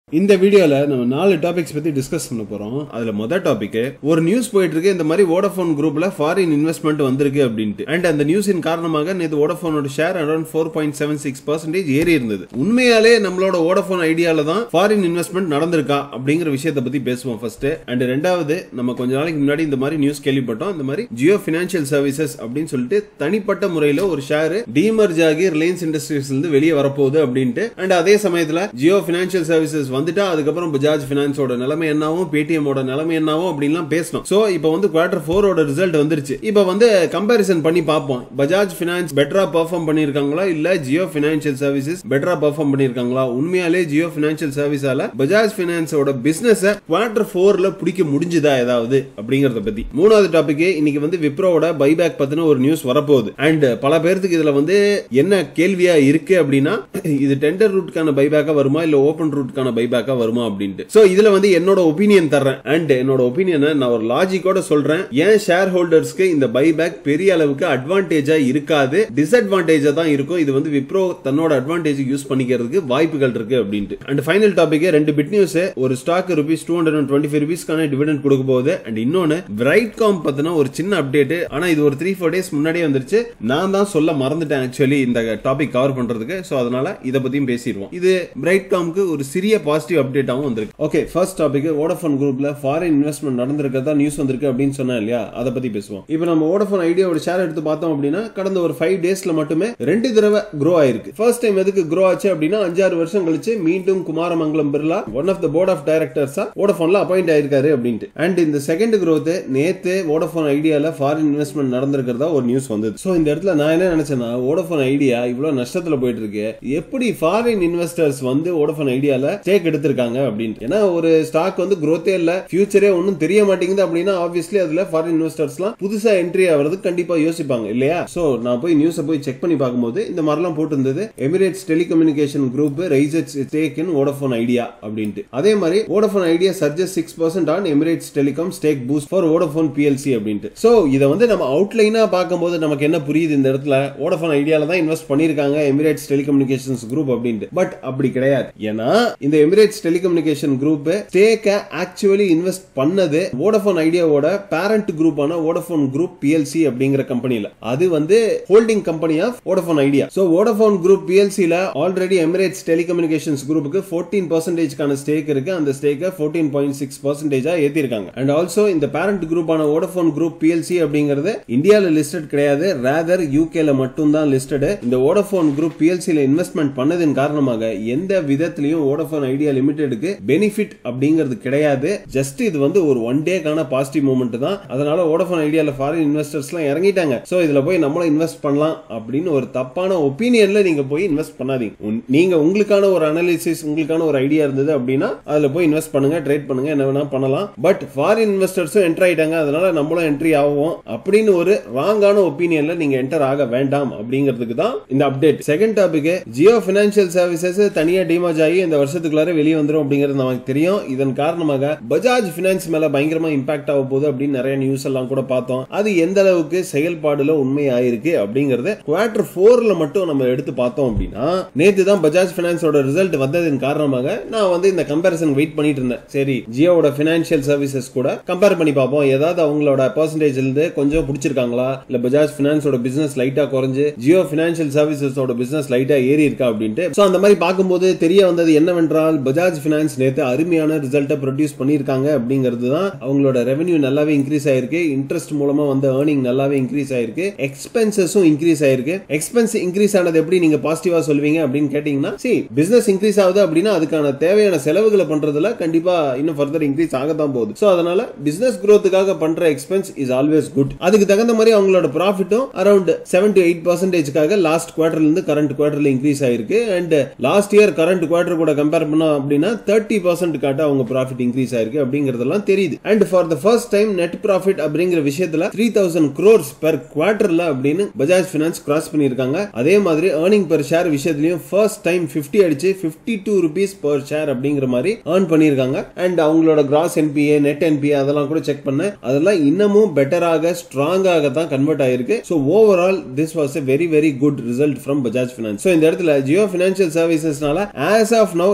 இந்த வீடியோல நம்ம நாலு டாபிக்ஸ் பத்தி டிஸ்கஸ் பண்ண போறோம் அதுல முதல் டாபிக் ஒரு நியூஸ் போயிட்டு இருக்கு இந்த மாதிரி வோடபோன் குரூப்ல ஃபாரின் இன்வெஸ்ட்மெண்ட் வந்திருக்கு அப்படின்ட்டு அண்ட் அந்த நியூஸின் காரணமாக நேற்று வோடபோனோட share around four point seven six percentage ஏறி இருந்தது உண்மையாலே நம்மளோட வோடபோன் ஐடியால தான் ஃபாரின் இன்வெஸ்ட்மெண்ட் நடந்திருக்கா அப்படிங்கிற விஷயத்தை பத்தி பேசுவோம் ஃபர்ஸ்ட் அண்ட் ரெண்டாவது நம்ம கொஞ்ச நாளைக்கு முன்னாடி இந்த மாதிரி நியூஸ் கேள்விப்பட்டோம் இந்த மாதிரி ஜியோ பினான்சியல் சர்வீசஸ் அப்படின்னு சொல்லிட்டு தனிப்பட்ட முறையில ஒரு ஷேர் டீமர்ஜ் ஆகி ரிலையன்ஸ் இண்டஸ்ட்ரீஸ்ல இருந்து வெளியே வரப்போகுது அப்படின்ட்டு அண்ட் அதே சமயத்துல ஜியோ பினான்சியல் சர்வீசஸ் வந்துட்டா அதுக்கப்புறம் பஜாஜ் பினான்ஸோட நிலைமை என்னாவும் பேடிஎம் ஓட நிலைமை என்னாவும் அப்படின்லாம் பேசணும் சோ இப்போ வந்து குவார்டர் ஃபோரோட ரிசல்ட் வந்துருச்சு இப்போ வந்து கம்பாரிசன் பண்ணி பார்ப்போம் பஜாஜ் பினான்ஸ் பெட்டரா பெர்ஃபார்ம் பண்ணிருக்காங்களா இல்ல ஜியோ பினான்சியல் சர்வீசஸ் பெட்டரா பெர்ஃபார்ம் பண்ணிருக்காங்களா உண்மையாலே ஜியோ பினான்சியல் சர்வீஸால பஜாஜ் பினான்ஸோட பிசினஸ் குவார்டர் ஃபோர்ல பிடிக்க முடிஞ்சுதா ஏதாவது அப்படிங்கறத பத்தி மூணாவது டாபிக் இன்னைக்கு வந்து விப்ரோவோட பைபேக் பத்தின ஒரு நியூஸ் வரப்போகுது அண்ட் பல பேருக்கு இதுல வந்து என்ன கேள்வியா இருக்கு அப்படின்னா இது டெண்டர் ரூட்கான பைபேக்கா வருமா இல்ல ஓபன் ரூட்கான பைபேக்கா வருமா அப்படின்ட்டு சோ இதுல வந்து என்னோட ஒப்பீனியன் தர்றேன் அண்ட் என்னோட ஒப்பீனியனை நான் ஒரு லாஜிக்கோட சொல்றேன் ஏன் ஷேர் ஹோல்டர்ஸ்க்கு இந்த பைபேக் பெரிய அளவுக்கு அட்வான்டேஜா இருக்காது டிஸ்அட்வான்டேஜா தான் இருக்கும் இது வந்து விப்ரோ தன்னோட அட்வான்டேஜ் யூஸ் பண்ணிக்கிறதுக்கு வாய்ப்புகள் இருக்கு அப்படின்ட்டு அண்ட் ஃபைனல் டாபிக் ரெண்டு பிட் நியூஸ் ஒரு stock rupees two hundred twenty five ருபீஸ்க்கான டிவிடெண்ட் கொடுக்க போகுது அண்ட் இன்னொன்னு பிரைட் காம் பத்தின ஒரு சின்ன அப்டேட் ஆனா இது ஒரு த்ரீ ஃபோர் டேஸ் முன்னாடியே வந்துருச்சு நான் தான் சொல்ல மறந்துட்டேன் ஆக்சுவலி இந்த டாபிக் கவர் பண்றதுக்கு சோ அதனால இத பத்தியும் பேசிடுவோம் இது பிரைட் காம்க்கு ஒரு சிறிய பாசிட்டிவ் அப்டேட்டாவும் வந்திருக்கு ஓகே ஃபர்ஸ்ட் டாபிக் வோடஃபோன் குரூப்ல ஃபாரின் இன்வெஸ்ட்மெண்ட் நடந்திருக்கிறதா நியூஸ் வந்திருக்கு அப்படின்னு சொன்னா இல்லையா அதை பத்தி பேசுவோம் இப்போ நம்ம வோடஃபோன் ஐடியாவோட ஷேர் எடுத்து பார்த்தோம் அப்படின்னா கடந்த ஒரு ஃபைவ் டேஸ்ல மட்டுமே ரெண்டு தடவை க்ரோ ஆயிருக்கு ஃபர்ஸ்ட் டைம் எதுக்கு க்ரோ ஆச்சு அப்படின்னா அஞ்சாறு வருஷம் கழிச்சு மீண்டும் Kumaramangalam Birla one of the board of டைரக்டர்ஸா வோடஃபோன்ல அப்பாயிண்ட் ஆயிருக்காரு அப்படின்ட்டு அண்ட் இந்த செகண்ட் growth நேத்து வோடஃபோன் ஐடியால ஃபாரின் இன்வெஸ்ட்மெண்ட் நடந்திருக்கிறதா ஒரு நியூஸ் வந்தது சோ இந்த இடத்துல நான் என்ன நினைச்சேன்னா வோடஃபோன் ஐடியா இவ்வளவு நஷ்டத்துல போயிட்டு இருக்கு எப்படி ஃபாரின் இன்வெஸ்டர்ஸ் வந்து வோடஃபோன் ஐடியால ஸ்டேக் எடுத்திருக்காங்க அப்படின்ட்டு ஏன்னா ஒரு ஸ்டாக் வந்து growth-ஏ இல்ல ஃபியூச்சரே ஒன்றும் தெரிய மாட்டேங்குது அப்படின்னா ஆப்வியஸ்லி அதுல ஃபாரின் இன்வெஸ்டர்ஸ்லாம் புதுசா என்ட்ரி ஆகிறதுக்கு கண்டிப்பா யோசிப்பாங்க இல்லையா சோ நான் போய் நியூஸை போய் செக் பண்ணி பார்க்கும்போது இந்த மாதிரிலாம் போட்டிருந்தது Emirates telecommunication group raises stake in Vodafone Idea அப்படின்ட்டு அதே மாதிரி Vodafone Idea surges six percent on Emirates telecom stake boost for Vodafone PLC அப்படின்ட்டு சோ இதை வந்து நம்ம அவுட்லைனா பார்க்கும்போது நமக்கு என்ன புரியுது இந்த இடத்துல வோடஃபோன் ஐடியால தான் இன்வெஸ்ட் பண்ணிருக்காங்க எமிரேட்ஸ் டெலிகம்யூனிகேஷன்ஸ் குரூப் அப்படின்ட்டு பட் அப்படி கிடையாது ஏன்னா இந்த எமிரேட்ஸ் டெலிகம்யூனிகேஷன் குரூப் ஸ்டேக்க ஆக்சுவலி இன்வெஸ்ட் பண்ணது வோடஃபோன் ஐடியாவோட பேரண்ட் குரூப்பான வோடஃபோன் குரூப் பிஎல்சி அப்படிங்கிற கம்பெனில அது வந்து holding company of Vodafone Idea so Vodafone group பிஎல்சில ஆல்ரெடி எமிரேட்ஸ் டெலிகம்யூனிகேஷன்ஸ் குரூப்புக்கு ஃபோர்டீன் பர்சன்டேஜ்க்கான ஸ்டேக் இருக்கு அந்த ஸ்டேக்கை ஃபோர்டீன் பாயிண்ட் சிக்ஸ் பர்சன்டேஜா ஏத்திருக்காங்க அண்ட் ஆல்சோ இந்த பேரண்ட் குரூப்பான வோடஃபோன் குரூப் பிஎல்சி அப்படிங்கிறது இந்தியால லிஸ்டட் கிடையாது ரேதர் யூகேல மட்டும் தான் லிஸ்டட் இந்த வோடஃபோன் குரூப் பிஎல்சில இன்வெஸ்ட்மெண்ட் பண்ணதின் காரணமாக எந்த விதத்திலையும் வோடஃபோன் ஐடியா லிமிடெடுக்கு பெனிஃபிட் அப்படிங்கிறது கிடையாது ஜஸ்ட் இது வந்து ஒரு ஒன் டேக்கான பாசிட்டிவ் மூமெண்ட் தான் அதனால வோடஃபோன் ஐடியால ஃபாரின் இன்வெஸ்டர்ஸ்லாம் இறங்கிட்டாங்க சோ இதுல போய் நம்மளும் இன்வெஸ்ட் பண்ணலாம் அப்படின்னு ஒரு தப்பான ஒப்பீனியன்ல நீங்க போய் இன்வெஸ்ட் பண்ணாதீங்க உன்- நீங்க உங்களுக்கான ஒரு அனாலிசிஸ் உங்களுக்கான ஒரு ஐடியா இருந்தது அப்படின்னா அதுல போய் இன்வெஸ்ட் பண்ணுங்க ட்ரேட் பண்ணுங்க என்ன வேணா பண்ணலாம் பட் ஃபாரின் இன்வெஸ்டர்ஸும் என்டர் ஆயிட்டாங்க அதனால நம்மளும் என்ட்ரி ஆகும் அப்படின்னு ஒரு ராங்கான ஒப்பீனியன்ல நீங்க என்டர் ஆக வேண்டாம் அப்படிங்கிறதுக்கு தான் இந்த update second topic Jio Financial Services தனியா டிமாஜ் ஆகி இந்த வருஷத்துக்குள்ளார வெளியே வந்துரும் அப்படிங்கிறது நமக்கு தெரியும் இதன் காரணமாக பஜாஜ் பினான்ஸ் மேல பயங்கரமா இம்பாக்ட் ஆக போகுது அப்படின்னு நிறைய நியூஸ் எல்லாம் கூட பார்த்தோம் அது எந்த அளவுக்கு செயல்பாடுல உண்மை ஆயிருக்கு அப்படிங்கறத குவார்டர் போர்ல மட்டும் நம்ம எடுத்து பார்த்தோம் அப்படின்னா நேத்து தான் பஜாஜ் பினான்ஸோட ரிசல்ட் வந்ததின் காரணமாக நான் வந்து இந்த கம்பேரிசன் வெயிட் பண்ணிட்டு இருந்தேன் சரி ஜியோவோட பினான்சியல் சர்வீசஸ் கூட கம்பேர் பண்ணி பார்ப்போம் ஏதாவது அவங்களோட பர்சன்டேஜ் இருந்து கொஞ்சம் பிடிச்சிருக்காங்களா இல்ல பஜாஜ் பினான்ஸோட பிசினஸ் லைட்டா குறைஞ்சு ஜியோ பினான்சியல் சர்வீசஸோட பிசினஸ் லைட்டா ஏறி இருக்கா அப்படின்ட்டு சோ அந்த மாதிரி பார்க்கும்போது தெரிய வந்தது என்னவென்றால் பஜாஜ் பினான்ஸ் நேத்து அருமையான ரிசல்ட்டை ப்ரொடியூஸ் பண்ணியிருக்காங்க அப்படிங்கிறது தான் அவங்களோட ரெவென்யூ நல்லாவே இன்க்ரீஸ் ஆயிருக்கு இன்ட்ரெஸ்ட் மூலமா வந்த ஏர்னிங் நல்லாவே இன்க்ரீஸ் ஆயிருக்கு எக்ஸ்பென்சஸும் இன்க்ரீஸ் ஆயிருக்கு எக்ஸ்பென்ஸ் இன்க்ரீஸ் ஆனது எப்படி நீங்க பாசிட்டிவா சொல்வீங்க அப்படின்னு கேட்டீங்கன்னா சி பிசினஸ் இன்க்ரீஸ் ஆகுது அப்படின்னா அதுக்கான தேவையான செலவுகளை பண்றதுல கண்டிப்பா இன்னும் ஃபர்தர் இன்க்ரீஸ் ஆகத்தான் போகுது சோ அதனால பிசினஸ் growthக்காக பண்ற எக்ஸ்பென்ஸ் இஸ் ஆல்வேஸ் குட் அதுக்கு தகுந்த மாதிரி அவங்களோட ப்ராஃபிட்டும் அரௌண்ட் செவன் டு எயிட் பர்சன்டேஜ்க்காக லாஸ்ட் குவார்டர்ல இருந்து கரண்ட் குவார்டர்ல இன்க்ரீஸ் ஆயிருக்கு and last year current quarter கூட கம்பேர் பண்ணோம் அப்படின்னா தேர்ட்டி பர்சன்ட் காட்ட அவங்க ப்ராஃபிட் இன்க்ரீஸ் ஆயிருக்கு அப்படிங்கறதெல்லாம் தெரியுது and for the first time net profit அப்படிங்கிற விஷயத்துல த்ரீ தௌசண்ட் க்ரோர்ஸ் பெர் குவார்டர்ல அப்படின்னு பஜாஜ் பினான்ஸ் கிராஸ் பண்ணிருக்காங்க அதே மாதிரி ஏர்னிங் பெர் ஷேர் விஷயத்திலையும் ஃபர்ஸ்ட் டைம் 50 அடிச்சு 52 டூ ருபீஸ் பெர் ஷேர் அப்படிங்கிற மாதிரி ஏர்ன் பண்ணிருக்காங்க அண்ட் அவங்களோட கிராஸ் என்பிஏ நெட் என்பிஏ அதெல்லாம் கூட செக் பண்ணேன் அதெல்லாம் இன்னமும் பெட்டராக ஸ்ட்ராங்காக தான் கன்வெர்ட் ஆயிருக்கு so overall this was a very very good result from Bajaj Finance so இந்த இடத்துல ஜியோ பினான்சியல் சர்வீசஸ்னால ஆஸ் ஆஃப் நவ் எந்த இம்பாக்ட்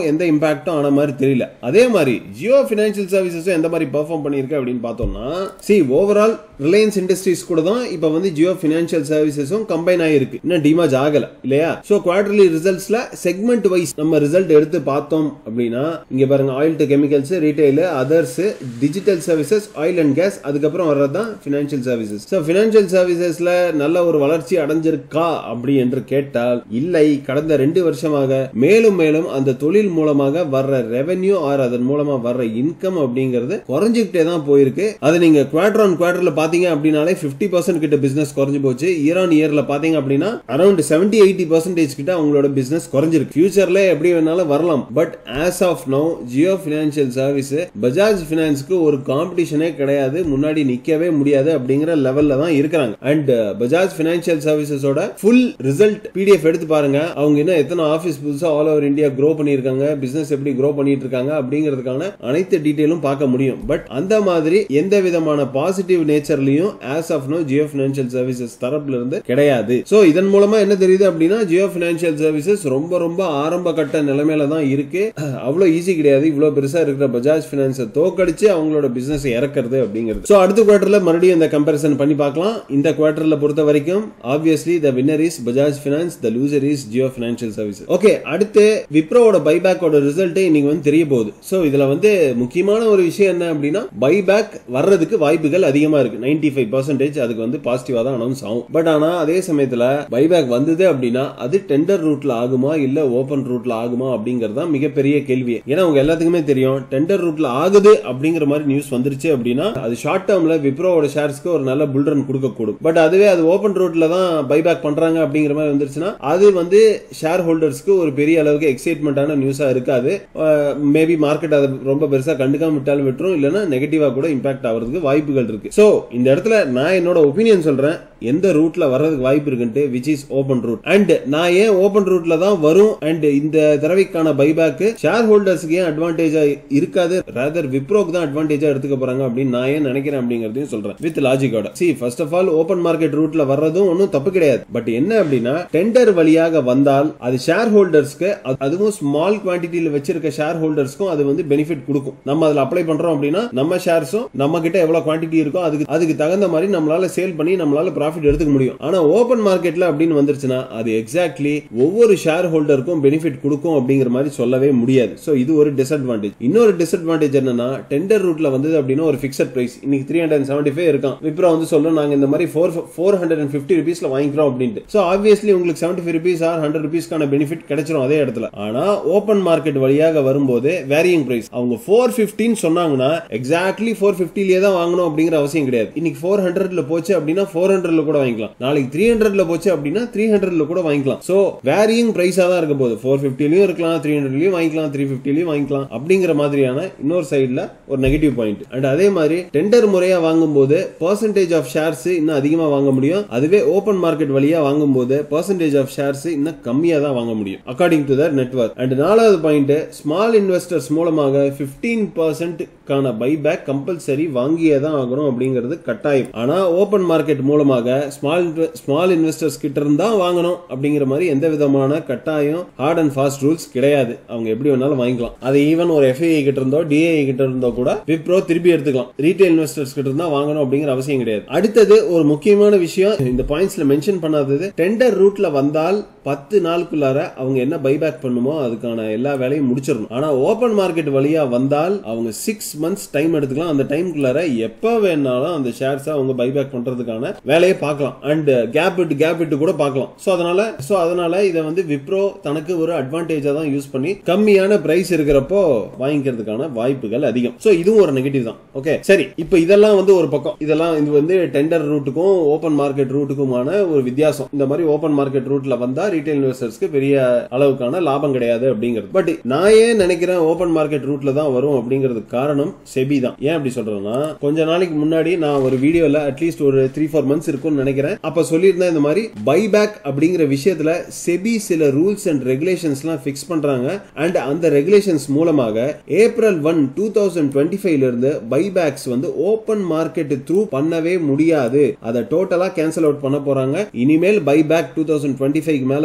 இம்பாக்டும் ஆன மாதிரி தெரியல அதே மாதிரி ஜியோ பினான்சியல் சர்வீசஸும் எந்த மாதிரி பெர்ஃபார்ம் பண்ணியிருக்கு அப்படின்னு பார்த்தோம்னா சி ஓவரால் ரிலையன்ஸ் இண்டஸ்ட்ரீஸ் கூட தான் இப்போ வந்து ஜியோ பினான்சியல் சர்வீசஸும் கம்பைன் ஆகிருக்கு இன்னும் டிமாஜ் ஆகல இல்லையா ஸோ குவார்டர்லி ரிசல்ட்ஸ்ல செக்மெண்ட் வைஸ் நம்ம ரிசல்ட் எடுத்து பார்த்தோம் அப்படின்னா இங்க பாருங்க oil to chemicals retail others digital services oil and gas அதுக்கப்புறம் வர்றது தான் பினான்சியல் சர்வீசஸ் ஸோ பினான்சியல் சர்வீசஸ்ல நல்ல ஒரு வளர்ச்சி அடைஞ்சிருக்கா அப்படி என்று கேட்டால் இல்லை கடந்த ரெண்டு வருஷமாக மேலும் மேலும் அந்த தொழில் மூலமாக வர்ற ரெவென்யூ ஆர் அதன் மூலமா வர்ற இன்கம் அப்படிங்கிறது குறைஞ்சிக்கிட்டே தான் போயிருக்கு அது நீங்க குவார்டர் ஆன் குவார்டர்ல பாத்தீங்க அப்படின்னாலே பிப்டி பர்சன்ட் கிட்ட பிசினஸ் குறைஞ்சு போச்சு இயர் ஆன் இயர்ல பாத்தீங்க அப்படின்னா அரௌண்ட் செவன்டி எயிட்டி பர்சன்டேஜ் கிட்ட அவங்களோட பிசினஸ் குறைஞ்சிருக்கு ஃபியூச்சர்ல எப்படி வேணாலும் வரலாம் but as of now Jio Financial Service Bajaj பினான்ஸ்க்கு ஒரு காம்படிஷனே கிடையாது முன்னாடி நிக்கவே முடியாது அப்படிங்கிற லெவல்ல தான் இருக்கிறாங்க அண்ட் பஜாஜ் பினான்சியல் சர்வீசஸோட ஃபுல் ரிசல்ட் பிடிஎஃப் எடுத்து பாருங்க அவங்க இன்னும் எத்தனை ஆபீஸ் புதுசா ஆல் ஓவர் இந்தியா க்ரோ பண்ணியிருக்காங்க பிசினஸ் எப்படி க்ரோ பண்ணிட்டு இருக்காங்க அப்படிங்கிறதுக்கான அனைத்து டீட்டெயிலும் பார்க்க முடியும் பட் அந்த மாதிரி எந்த விதமான பாசிட்டிவ் நேச்சர்லயும் as of now Jio Financial Services தரப்புல இருந்து கிடையாது சோ இதன் மூலமா என்ன தெரியுது அப்படின்னா ஜியோ பினான்சியல் சர்வீசஸ் ரொம்ப ரொம்ப ஆரம்ப கட்ட நிலைமையில தான் இருக்கு அவ்வளவு ஈஸி கிடையாது இவ்வளவு பெருசா இருக்கிற பஜாஜ் பினான்ஸை தோக்கடிச்சு அவங்களோட பிசினஸ் இறக்குறது அப்படிங்கிறது சோ அடுத்த குவார்டர்ல மறுபடியும் இந்த கம்பேரிசன் பண்ணி பார்க்கலாம் இந்த குவார்டர்ல பொறுத்த வரைக்கும் obviously the winner is Bajaj Finance the loser is Jio Financial Service okay அடுத்து விப்ரோவோட பைபேக்கோட ரிசல்ட் இன்னைக்கு வந்து தெரிய போகுது சோ இதுல வந்து முக்கியமான ஒரு விஷயம் என்ன அப்படின்னா பைபேக் வர்றதுக்கு வாய்ப்புகள் அதிகமா இருக்கு நைன்டி ஃபைவ் பர்சன்டேஜ் அதுக்கு வந்து பாசிட்டிவா தான் அனௌன்ஸ் ஆகும் பட் ஆனா அதே சமயத்துல பைபேக் வந்தது அப்படின்னா அது டெண்டர் ரூட்ல ஆகுமா இல்ல ஓபன் ரூட்ல ஆகுமா அப்படிங்கறது தான் மிகப்பெரிய கேள்வி ஏன்னா உங்க எல்லாத்துக்குமே தெரியும் டெண்டர் ரூட்ல ஆகுது அப்படிங்கிற மாதிரி நியூஸ் வந்துருச்சு அப்படின்னா அது ஷார்ட் டேர்ம்ல விப்ரோவோட ஷேர்ஸ்க்கு ஒரு நல்ல புல்ரன் கொடுக்க கூடும் பட் அதுவே அது ஓபன் ரூட்ல தான் பைபேக் பண்றாங்க அப்படிங்கிற மாதிரி வந்துருச்சுன்னா அது வந்து ஷேர் ஹோல்டர்ஸ்க்கு ஒரு பெரிய அளவுக்கு எக்ஸைட்மெண்டான நியூஸா இருக்காது மேபி மார்க்கெட் அதை ரொம்ப பெருசா கண்டுக்காம விட்டாலும் விட்டுரும் இல்லைன்னா நெகட்டிவா கூட இம்பாக்ட் ஆகிறதுக்கு வாய்ப்புகள் இருக்கு சோ இந்த இடத்துல நான் என்னோட ஒப்பீனியன் சொல்றேன் எந்த ரூட்ல வர்றதுக்கு வாய்ப்பு இருக்குன்ட்டு which is open route and நான் ஏன் ஓபன் ரூட்ல தான் வரும் அண்ட் இந்த தடவைக்கான பைபேக் ஷேர் ஹோல்டர்ஸ்க்கு ஏன் அட்வான்டேஜா இருக்காது ரேதர் விப்ரோக்கு தான் அட்வான்டேஜா எடுத்துக்க போறாங்க அப்படின்னு நான் ஏன் நினைக்கிறேன் அப்படிங்கறதையும் சொல்றேன் வித் லாஜிக்கோட see first of all open market ரூட்ல வர்றதும் ஒன்றும் தப்பு கிடையாது பட் என்ன அப்படின்னா டெண்டர் வழியாக வந்தால் அது ஷேர் ஹோல்டர்ஸ்க்கு அதுவும் ஸ்மால் குவான்டிட்டியில வச்சிருக்க ஷேர் ஹோல்டர்ஸ்க்கும் அது வந்து பெனிஃபிட் கொடுக்கும் நம்ம அதுல அப்ளை பண்றோம் அப்படின்னா நம்ம ஷேர்ஸும் நம்ம கிட்ட எவ்வளவு குவான்டிட்டி இருக்கோ அதுக்கு அதுக்கு தகுந்த மாதிரி நம்மளால சேல் பண்ணி நம்மளால ப்ராஃபிட் எடுத்துக்க முடியும் ஆனா ஓபன் மார்க்கெட்ல அப்படின்னு வந்துருச்சுன்னா அது எக்ஸாக்ட்லி ஒவ்வொரு ஷேர் ஹோல்டருக்கும் பெனிஃபிட் கொடுக்கும் அப்படிங்கிற மாதிரி சொல்லவே முடியாது சோ இது ஒரு டிஸ்அட்வான்டேஜ் இன்னொரு டிஸ்அட்வான்டேஜ் என்னன்னா டெண்டர் ரூட்ல வந்தது அப்படின்னா ஒரு பிக்சட் பிரைஸ் இன்னைக்கு த்ரீ ஹண்ட்ரட் செவன்டி ஃபைவ் இருக்கான் விப்ரோ வந்து சொல்லும் நாங்க இந்த மாதிரி four four hundred and fifty ருபீஸ்ல வாங்கிக்கிறோம் அப்படின்ட்டு சோ ஆப்வியஸ்லி உங்களுக்கு seventy five rupees or hundred ருபீஸ்க்கான பெனிஃபிட் கிடைச்சிரும் அதே இடத்துல ஆனா ஓபன் மார்க்கெட் வழியாக வரும்போது வேரியிங் பிரைஸ் அவங்க ஃபோர் பிப்டின்னு சொன்னாங்கன்னா எக்ஸாக்ட்லி ஃபோர் பிப்டிலேயே தான் வாங்கணும் அப்படிங்கிற அவசியம் கிடையாது இன்னைக்கு ஃபோர் ஹண்ட்ரட்ல போச்சு அப்படின்னா ஃபோர் ஹண்ட்ரட்ல கூட வாங்கிக்கலாம் நாளைக்கு த்ரீ ஹண்ட்ரட்ல போச்சு அப்படின்னா த்ரீ ஹண்ட்ரட்ல கூட வாங்கிக்கலாம் சோ வேரியிங் பிரைஸா தான் இருக்க போகுது ஃபோர் பிப்டிலையும் இருக்கலாம் த்ரீ ஹண்ட்ரட்லயும் வாங்கிக்கலாம் த்ரீ பிப்டிலையும் வாங்கிக்கலாம் அப்படிங்கிற மாதிரியான இன்னொரு சைடுல ஒரு நெகட்டிவ் பாயிண்ட் அண்ட் அதே மாதிரி டெண்டர் முறையா வாங்கும்போது பர்சன்டேஜ் ஆஃப் ஷேர்ஸ் இன்னும் அதிகமா வாங்க முடியும் அதுவே ஓபன் மார்க்கெட் வழியா வாங்கும்போது பர்சன்டேஜ் ஆஃப் ஷேர்ஸ் இன்னும் கம்மியா தான் வாங்க முடியும் according to their network and நாலாவது பாயிண்ட் ஸ்மால் இன்வெஸ்டர்ஸ் மூலமாக பிப்டீன் பர்சன்ட் கான பைபேக் கம்பல்சரி வாங்கியே தான் ஆகணும் அப்படிங்கிறது கட்டாயம் ஆனா ஓபன் மார்க்கெட் மூலமாக ஸ்மால் ஸ்மால் இன்வெஸ்டர்ஸ் கிட்ட இருந்தா வாங்கணும் அப்படிங்கிற மாதிரி எந்த விதமான கட்டாயம் ஹார்ட் அண்ட் ஃபாஸ்ட் ரூல்ஸ் கிடையாது அவங்க எப்படி வேணாலும் வாங்கிக்கலாம் அது ஈவன் ஒரு எஃப்ஐஐ கிட்ட இருந்தோ டிஐ கிட்ட இருந்தோ கூட விப்ரோ திருப்பி எடுத்துக்கலாம் ரீட்டைல் இன்வெஸ்டர்ஸ் கிட்ட இருந்தா வாங்கணும் அப்படிங்கிற அவசியம் கிடையாது அடுத்தது ஒரு முக்கியமான விஷயம் இந்த பாயிண்ட்ஸ்ல மென்ஷன் பண்ணாதது டெண்டர் ரூட்ல வந்தால் பத்து நாளுக்குள்ளார அவங்க என்ன பைபேக் பண்ணுமோ அதுக்கான எல்லா வேலையும் முடிச்சிடணும் ஆனா ஓபன் மார்க்கெட் வழியா வந்தால் அவங்க சிக்ஸ் மந்த்ஸ் டைம் எடுத்துக்கலாம் அந்த டைம்குள்ளார எப்ப வேணாலும் அந்த ஷேர்ஸ் அவங்க பைபேக் பண்றதுக்கான வேலையை பார்க்கலாம் அண்ட் கேப் விட்டு கேப் விட்டு கூட பார்க்கலாம் சோ அதனால சோ அதனால இதை வந்து விப்ரோ தனக்கு ஒரு அட்வான்டேஜா தான் யூஸ் பண்ணி கம்மியான பிரைஸ் இருக்கிறப்போ வாங்கிக்கிறதுக்கான வாய்ப்புகள் அதிகம் சோ இதுவும் ஒரு நெகட்டிவ் தான் ஓகே சரி இப்போ இதெல்லாம் வந்து ஒரு பக்கம் இதெல்லாம் இது வந்து டெண்டர் ரூட்டுக்கும் ஓபன் மார்க்கெட் ரூட்டுக்குமான ஒரு வித்தியாசம் இந்த மாதிரி ஓபன் மார்க்கெட் ரூட்ல வந்தா ரீட்டைல் இன்வெஸ்டர்ஸ்க்கு பெரிய அளவுக்கான லாபம் கிடையாது அப்படிங்கிறது பட் நான் ஏன் நினைக்கிறேன் ஓபன் மார்க்கெட் ரூட்ல தான் வரும் அப்படிங்கிறதுக்கு காரணம் செபி தான் ஏன் அப்படி சொல்றேன்னா கொஞ்ச நாளைக்கு முன்னாடி நான் ஒரு வீடியோல அட்லீஸ்ட் ஒரு த்ரீ ஃபோர் மந்த்ஸ் இருக்கும்னு நினைக்கிறேன் அப்ப சொல்லியிருந்தேன் இந்த மாதிரி பைபேக் அப்படிங்கிற விஷயத்துல செபி சில ரூல்ஸ் அண்ட் ரெகுலேஷன்ஸ் எல்லாம் பிக்ஸ் பண்றாங்க அண்ட் அந்த ரெகுலேஷன்ஸ் மூலமாக April one two thousand twenty ஃபைவ்ல இருந்து பைபேக்ஸ் வந்து ஓபன் மார்க்கெட் த்ரூ பண்ணவே முடியாது அதை டோட்டலா கேன்சல் அவுட் பண்ண போறாங்க இனிமேல் buyback two thousand twenty five மேல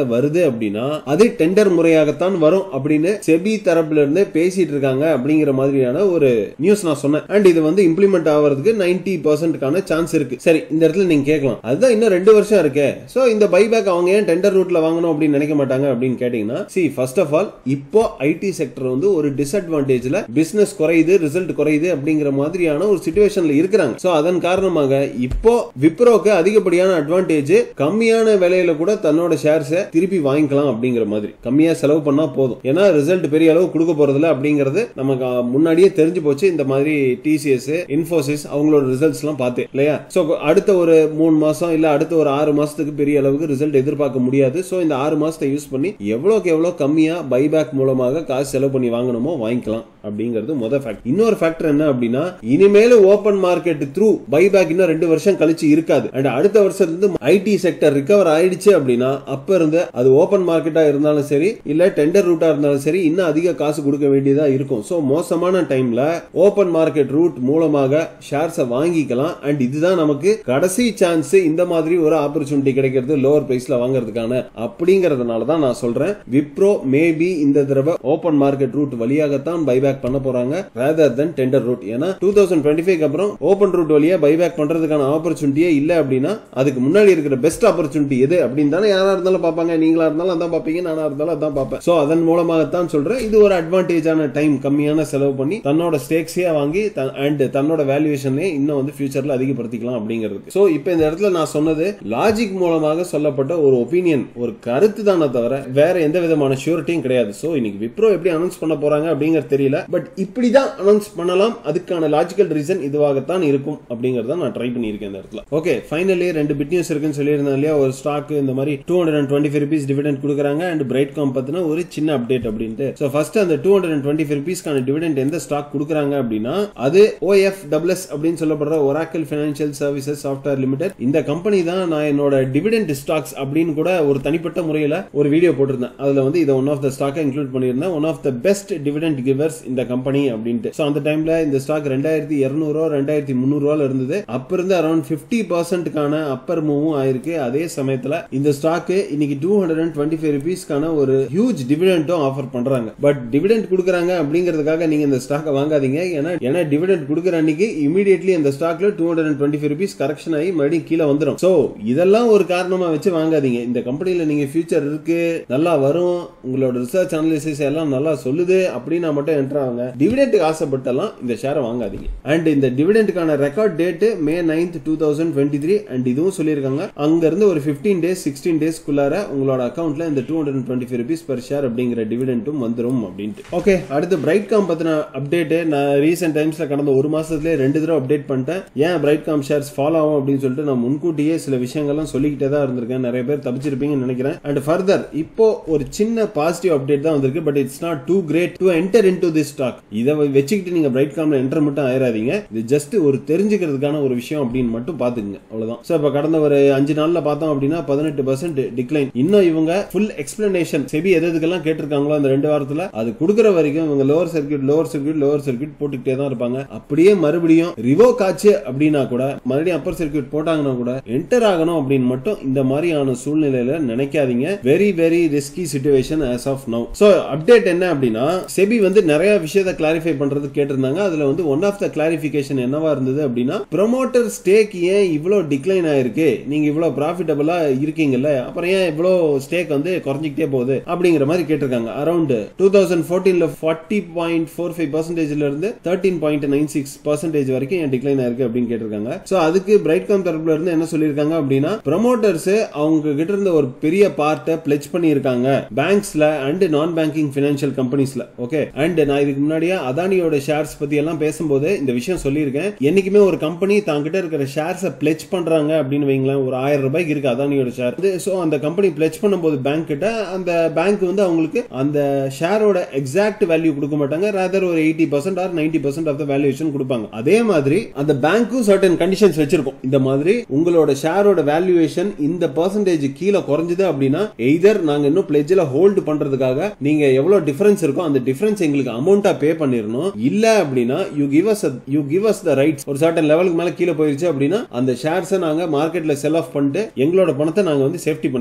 ஃபார்மேட்ல வருது அப்படின்னா அது டெண்டர் முறையாகத்தான் வரும் அப்படின்னு செபி தரப்புல இருந்து பேசிட்டு இருக்காங்க அப்படிங்கிற மாதிரியான ஒரு நியூஸ் நான் சொன்னேன் அண்ட் இது வந்து இம்ப்ளிமெண்ட் ஆகிறதுக்கு நைன்டி பர்சன்ட்கான சான்ஸ் இருக்கு சரி இந்த இடத்துல நீங்க கேட்கலாம் அதுதான் இன்னும் ரெண்டு வருஷம் இருக்கு சோ இந்த பைபேக் அவங்க ஏன் டெண்டர் ரூட்ல வாங்கணும் அப்படின்னு நினைக்க மாட்டாங்க அப்படின்னு கேட்டீங்கன்னா சி ஃபர்ஸ்ட் ஆஃப் ஆல் இப்போ ஐடி செக்டர் வந்து ஒரு டிஸ்அட்வான்டேஜ்ல பிசினஸ் குறையுது ரிசல்ட் குறையுது அப்படிங்கிற மாதிரியான ஒரு சுச்சுவேஷன்ல இருக்கிறாங்க சோ அதன் காரணமாக இப்போ விப்ரோக்கு அதிகப்படியான அட்வான்டேஜ் கம்மியான விலையில கூட தன்னோட ஷேர்ஸை திருப்பி வாங்கிக்கலாம் அப்படிங்கிற மாதிரி கம்மியா செலவு பண்ணா போதும் ஏன்னா ரிசல்ட் பெரிய அளவு கொடுக்க போறதில்ல அப்படிங்கிறது நமக்கு அஹ், முன்னாடியே தெரிஞ்சு போச்சு இந்த மாதிரி டிசிஎஸ் இன்ஃபோசிஸ் அவங்களோட ரிசல்ட்ஸ் எல்லாம் பார்த்து இல்லையா சோ அடுத்த ஒரு மூணு மாசம் இல்ல அடுத்த ஒரு ஆறு மாசத்துக்கு பெரிய அளவுக்கு ரிசல்ட் எதிர்பார்க்க முடியாது சோ இந்த ஆறு மாசத்தை யூஸ் பண்ணி எவ்வளவுக்கு எவ்வளவு கம்மியா பைபேக் மூலமாக காசு செலவு பண்ணி வாங்கணுமோ வாங்கிக்கலாம் அப்படிங்கிறது முதல் ஃபேக்ட் இன்னொரு ஃபேக்டர் என்ன அப்படின்னா இனிமேல் ஓபன் மார்க்கெட் த்ரூ பைபேக் இன்னும் ரெண்டு வருஷம் கழிச்சு இருக்காது அண்ட் அடுத்த வருஷத்துல இருந்து ஐடி செக்டர் ரிகவர் ஆயிடுச்சு அப்படின்னா அப்ப இருந்து அது ஓபன் மார்க்கெட்டா இருந்தாலும் சரி இல்ல டெண்டர் ரூட்டா இருந்தாலும் சரி இன்னும் அதிக காசு கொடுக்க வேண்டியதா இருக்கும் சோ மோசமான டைம்ல ஓபன் மார்க்கெட் ரூட் மூலமாக ஷேர்ஸை வாங்கிக்கலாம் அண்ட் இதுதான் நமக்கு கடைசி சான்ஸ் இந்த மாதிரி ஒரு ஆப்பர்ச்சுனிட்டி கிடைக்கிறது லோவர் பிரைஸ்ல வாங்குறதுக்கான அப்படிங்கறதுனால தான் நான் சொல்றேன் விப்ரோ மேபி இந்த தடவை ஓபன் மார்க்கெட் ரூட் வழியாகத்தான் பைபேக் பண்ண போறாங்க ரேதர் தென் டெண்டர் ரூட் ஏன்னா டூ தௌசண்ட் டுவெண்ட்டி ஃபைவ் அப்புறம் ஓபன் ரூட் வழியா பைபேக் பண்றதுக்கான ஆப்பர்ச்சுனிட்டியே இல்ல அப்படின்னா அதுக்கு முன்னாடி இருக்கிற பெஸ்ட் ஆப்பர்ச்சுனிட்டி எது அப்படின்னு தானே யாரா இருந்தாலும் பார்ப்பாங்க நீங்களா இருந்தாலும் அதான் பார்ப்பீங்க நானா இருந்தாலும் அதான் பார்ப்பேன் சோ அதன் மூலமாகத்தான் சொல்றேன் இது ஒரு அட்வான்டேஜான டைம் கம்மியான செலவு பண்ணி தன்னோட ஸ்டேக்ஸே வாங்கி அண்ட் தன்னோட வேல்யூவேஷனே இன்னும் வந்து ஃபியூச்சர்ல அதிகப்படுத்திக்கலாம் அப்படிங்கிறது சோ இப்போ இந்த இடத்துல நான் சொன்னது லாஜிக் மூலமாக சொல்லப்பட்ட ஒரு ஒப்பீனியன் ஒரு கருத்து தானே தவிர வேற எந்த விதமான ஷூரிட்டியும் கிடையாது சோ இன்னைக்கு விப்ரோ எப்படி அனௌன்ஸ் பண்ண போறாங்க அப்படிங்கிறது தெரியல பட் இப்படிதான் அனௌன்ஸ் பண்ணலாம் அதுக்கான லாஜிக்கல் ரீசன் இதுவாகத்தான் இருக்கும் அப்படிங்கறத நான் ட்ரை பண்ணியிருக்கேன் இந்த இடத்துல ஓகே ஃபைனலி ரெண்டு பிட் நியூஸ் இருக்குன்னு சொல்லியிருந்தேன் இல்லையா ஒரு ஸ்டாக் இந்த மாதிரி two hundred and twenty five rupees dividend கொடுக்குறாங்க அண்ட் பிரைட் காம் பத்தின ஒரு சின்ன அப்டேட் அப்படின்ட்டு ஸோ ஃபர்ஸ்ட் அந்த two hundred and twenty five ருபீஸ்க்கான டிவிடெண்ட் எந்த ஸ்டாக் கொடுக்குறாங்க அப்படின்னா அது ஓஎஃப் டபிள்எஸ் அப்படின்னு சொல்லப்படுற Oracle Financial Services Software Limited இந்த கம்பெனி தான் நான் என்னோட டிவிடெண்ட் ஸ்டாக்ஸ் அப்படின்னு கூட ஒரு தனிப்பட்ட முறையில் ஒரு வீடியோ போட்டிருந்தேன் அதுல வந்து இதை ஒன் ஆஃப் த ஸ்டாக்கை இன்க்ளூட் பண்ணியிருந்தேன் one of the best dividend givers இந்த கம்பெனி அப்படின்ட்டு ஸோ அந்த டைம்ல இந்த ஸ்டாக் ரெண்டாயிரத்தி இரநூறுவா ரெண்டாயிரத்தி முந்நூறுவால இருந்தது அப்ப இருந்து அரௌண்ட் பிப்டி பர்சன்ட்கான அப்பர் மூவும் ஆயிருக்கு அதே சமயத்துல இந்த ஸ்டாக் இன்னைக்கு two hundred and twenty five ருபீஸ்க்கான ஒரு ஹியூஜ் டிவிடெண்டும் ஆஃபர் பண்றாங்க பட் டிவிடெண்ட் கொடுக்குறாங்க அப்படிங்கிறதுக்காக நீங்க இந்த ஸ்டாக்கை வாங்காதீங்க ஏன்னா ஏன்னா டிவிடெண்ட் கொடுக்குற அன்னைக்கு இமீடியட்லி இந்த ஸ்டாக்ல two hundred and twenty five rupees correction ஆகி மறுபடியும் கீழே வந்துடும் ஸோ இதெல்லாம் ஒரு காரணமா வச்சு வாங்காதீங்க இந்த கம்பெனில நீங்க ஃபியூச்சர் இருக்கு நல்லா வரும் உங்களோட ரிசர்ச் அனாலிசிஸ் எல்லாம் நல்லா சொல்லுது அப்படின்னா மட்டும் என்ட்ரு ஆகுங்க டிவிடெண்ட் ஆசைப்பட்டெல்லாம் இந்த ஷேரை வாங்காதீங்க அண்ட் இந்த டிவிடெண்ட்டுக்கான record date May ninth two thousand twenty three and இதுவும் சொல்லியிருக்காங்க அங்க இருந்து ஒரு பிப்டீன் டேஸ் சிக்ஸ்டீன் டேஸ்க்குள்ளார உங்களோட அக்கௌண்ட்ல இந்த two hundred twenty five rupees per share அப்படிங்கிற டிவிடெண்ட்டும் வந்துரும் அப்படின்ட்டு ஓகே அடுத்து பிரைட் காம் பத்தின அப்டேட் நான் ரீசெண்ட் டைம்ஸ்ல கடந்த ஒரு மாசத்துலயே ரெண்டு தடவை அப்டேட் பண்ணிட்டேன் ஏன் பிரைட் காம் ஷேர்ஸ் ஃபாலோ ஆகும் அப்படின்னு சொல்லிட்டு நான் முன்கூட்டியே சில விஷயங்கள்லாம் சொல்லிக்கிட்டே தான் இருந்திருக்கேன் நிறைய பேர் தப்பிச்சிருப்பீங்கன்னு நினைக்கிறேன் அண்ட் ஃபர்தர் இப்போ ஒரு சின்ன பாசிட்டிவ் அப்டேட் தான் வந்திருக்கு but it's not too great to enter into this stock இதை வச்சுக்கிட்டு நீங்க பிரைட் காம்ல என்டர் மட்டும் ஆயிராதீங்க இது ஜஸ்ட் ஒரு தெரிஞ்சுக்கிறதுக்கான ஒரு விஷயம் அப்படின்னு மட்டும் பாத்துக்கங்க அவ்வளவுதான் சோ இப்ப கடந்த ஒரு அஞ்சு நாள்ல பார்த்தோம் அப்படின்னா பதினெட்டு பர்சன்ட் டிக்ளைன் இன்னும் இவங்க ஃபுல் எக்ஸ்பிளனேஷன் செபி எது எதுக்கெல்லாம் கேட்டிருக்காங்களோ அந்த ரெண்டு வாரத்துல அது கொடுக்குற வரைக்கும் இவங்க lower circuit lower circuit lower circuit போட்டுக்கிட்டே தான் இருப்பாங்க அப்படியே மறுபடியும் ரிவோக் ஆச்சு அப்படின்னா கூட மறுபடியும் அப்பர் சர்க்கியூட் போட்டாங்கன்னா கூட என்டர் ஆகணும் அப்படின்னு மட்டும் இந்த மாதிரியான சூழ்நிலையில நினைக்காதீங்க very very risky situation as of now so update என்ன அப்படின்னா செபி வந்து நிறைய விஷயத்தை கிளாரிஃபை பண்றது கேட்டிருந்தாங்க அதுல வந்து ஒன் ஆஃப் த கிளாரிபிகேஷன் என்னவா இருந்தது அப்படின்னா ப்ரொமோட்டர் ஸ்டேக் ஏன் இவ்வளவு டிக்ளைன் ஆயிருக்கு நீங்க இவ்வளவு ப்ராஃபிட்டபிளா இருக்கீங்கல்ல அப்புறம் ஏன் இவ்வளவு ஸ்டேக் வந்து குறைஞ்சிக்கிட்டே போகுது அப்படிங்கிற மாதிரி கேட்டிருக்காங்க அரௌண்ட் டூ தௌசண்ட் ஃபோர்டீன்ல ஃபார்ட்டி பாயிண்ட் ஃபோர் ஃபைவ் பர்சன்டேஜ்ல இருந்து thirteen point nine six percentage வரைக்கும் ஏன் டிக்ளைன் ஆயிருக்கு அப்படின்னு கேட்டிருக்காங்க சோ அதுக்கு பிரைட் காம் தரப்புல இருந்து என்ன சொல்லியிருக்காங்க அப்படின்னா ப்ரொமோட்டர்ஸ் அவங்க கிட்ட இருந்த ஒரு பெரிய பார்ட்டை பிளெச் பண்ணியிருக்காங்க பேங்க்ஸ்ல அண்ட் நான் பேங்கிங் பினான்சியல் கம்பெனிஸ்ல ஓகே அண்ட் நான் இதுக்கு முன்னாடியே அதானியோட ஷேர்ஸ் பத்தி எல்லாம் பேசும்போது இந்த விஷயம் சொல்லியிருக்கேன் என்னைக்குமே ஒரு கம்பெனி தாங்கிட்ட இருக்கிற ஷேர்ஸை பிளெச் பண்றாங்க அப்படின்னு வைங்களேன் ஒரு ஆயிரம் ரூபாய்க்கு இருக்கு அதானியோட ஷேர் சோ அந்த கம்பெனி பிளெச் பண்ணும்போது பேங்க் கிட்ட அந்த பேங்க் வந்து அவங்களுக்கு அந்த ஷேரோட எக்ஸாக்ட் வேல்யூ கொடுக்க மாட்டாங்க ரேதர் ஒரு eighty percent or ninety percent of the valuation கொடுப்பாங்க அதே மாதிரி அந்த பேங்க்கும் சர்டன் கண்டிஷன்ஸ் வச்சிருக்கும் இந்த மாதிரி உங்களோட ஷேரோட வேல்யூவேஷன் இந்த பர்சன்டேஜ் கீழே குறைஞ்சது அப்படின்னா எய்தர் நாங்க இன்னும் பிளெஜ்ல ஹோல்டு பண்றதுக்காக நீங்க எவ்வளவு டிஃபரன்ஸ் இருக்கோ அந்த டிஃபரன்ஸ் எங்களுக்கு அமௌண்டா பே பண்ணிரணும் இல்ல அப்படின்னா you give us you give us the rights ஒரு சர்டன் லெவலுக்கு மேல கீழே போயிருச்சு அப்படின்னா அந்த ஷேர்ஸை நாங்க மார்க்கெட்ல செல் ஆஃப் பண்ணிட்டு எங்களோட பணத்தை நாங்க வந்து சேஃப்டி பண்ணிக்கணும் அப்படிங்கிற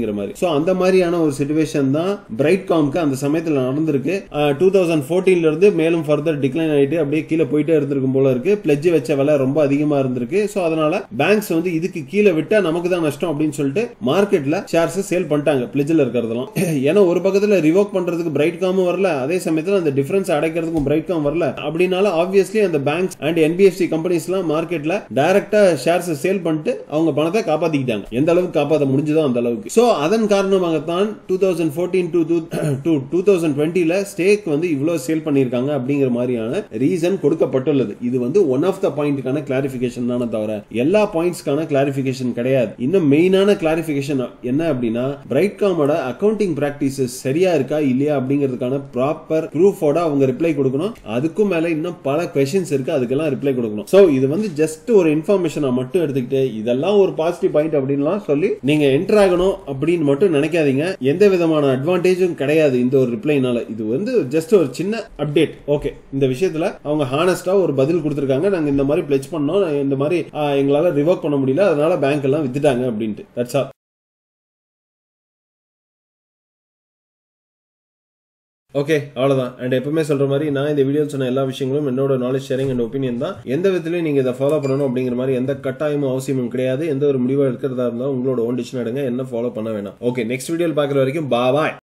அப்படிங்கிற மாதிரி சோ அந்த மாதிரியான ஒரு சுச்சுவேஷன் தான் பிரைட் காம்க்கு அந்த சமயத்துல நடந்திருக்கு டூ தௌசண்ட் ஃபோர்டீன்ல இருந்து மேலும் ஃபர்தர் டிக்ளைன் ஆயிட்டு அப்படியே கீழே போயிட்டே இருந்திருக்கும் போல இருக்கு பிளட்ஜ் வச்ச விலை ரொம்ப அதிகமா இருந்திருக்கு சோ அதனால பேங்க்ஸ் வந்து இதுக்கு கீழே விட்டா நமக்கு தான் நஷ்டம் அப்படின்னு சொல்லிட்டு மார்க்கெட்ல ஷேர்ஸ் சேல் பண்ணிட்டாங்க பிளட்ஜ்ல இருக்கிறதெல்லாம் ஏன்னா ஒரு பக்கத்துல ரிவோக் பண்றதுக்கு பிரைட் காமும் வரல அதே சமயத்துல அந்த டிஃபரன்ஸ் அடைக்கிறதுக்கும் பிரைட் காம் வரல அப்படினால ஆப்வியஸ்லி அந்த பேங்க்ஸ் அண்ட் என்பிஎஃப்சி கம்பெனிஸ்லாம் மார்க்கெட்ல டைரக்டா ஷேர்ஸ் சேல் பண்ணிட்டு அவங்க பணத்தை காப்பாத்திக்கிட்டாங்க எந்த அளவுக்கு காப்பாற்ற முடிஞ்சதோ அந்த அளவுக்கு சோ அதன் காரணமாகத்தான் two thousand fourteen to two thousand டுவெண்ட்டில ஸ்டேக் வந்து இவ்வளவு சேல் பண்ணியிருக்காங்க அப்படிங்கிற மாதிரியான ரீசன் கொடுக்கப்பட்டுள்ளது இது வந்து ஒன் ஆஃப் த பாயிண்ட்கான கிளாரிபிகேஷன் தானே தவிர எல்லா பாயிண்ட்ஸ்க்கான கிளாரிபிகேஷன் கிடையாது இன்னும் மெயினான கிளாரிபிகேஷன் என்ன அப்படின்னா பிரைட்காமோட அக்கவுண்டிங் பிராக்டிசஸ் சரியா இருக்கா இல்லையா அப்படிங்கிறதுக்கான ப்ராப்பர் ப்ரூஃபோட அவங்க ரிப்ளை கொடுக்கணும் அதுக்கும் மேல இன்னும் பல கொஸ்டின்ஸ் இருக்கு அதுக்கெல்லாம் ரிப்ளை கொடுக்கணும் சோ இது வந்து ஜஸ்ட் ஒரு இன்ஃபர்மேஷனை மட்டும் எடுத்துக்கிட்டு இதெல்லாம் ஒரு பாசிட்டிவ் பாயிண்ட் அப்படின்லாம் சொல்லி நீங்க என்டர் ஆகணும் அப்படின்னு மட்டும் நினைக்காதீங்க எந்த விதமான அட்வான்டேஜும் கிடையாது இந்த ஒரு ரிப்ளைனால இது வந்து ஜஸ்ட் ஒரு சின்ன அப்டேட் ஓகே இந்த விஷயத்துல அவங்க ஹானஸ்டா ஒரு பதில் கொடுத்திருக்காங்க நாங்க இந்த மாதிரி பிளெச் பண்ணோம் இந்த மாதிரி ஆ, எங்களால ரிவோக் பண்ண முடியல அதனால பேங்க் எல்லாம் வித்துட்டாங்க அப்படின்ட்டு தட்ஸ் ஆல் ஓகே அவ்வளவுதான் அண்ட் எப்பவுமே சொல்ற மாதிரி நான் இந்த வீடியோ சொன்ன எல்லா விஷயங்களும் என்னோட நாலேஜ் ஷேரிங் அண்ட் ஒப்பீனியன் தான் எந்த விதத்திலையும் நீங்க இதை ஃபாலோ பண்ணணும் அப்படிங்கிற மாதிரி எந்த கட்டாயமும் அவசியமும் கிடையாது எந்த ஒரு முடிவா இருக்கிறதா இருந்தாலும் உங்களோட ஓன் டிசிஷன் எடுங்க என்ன ஃபாலோ பண்ண வேணாம் ஓகே நெக்ஸ்ட் வீடியோவில் பார்க்குற வரைக்கும் பாய்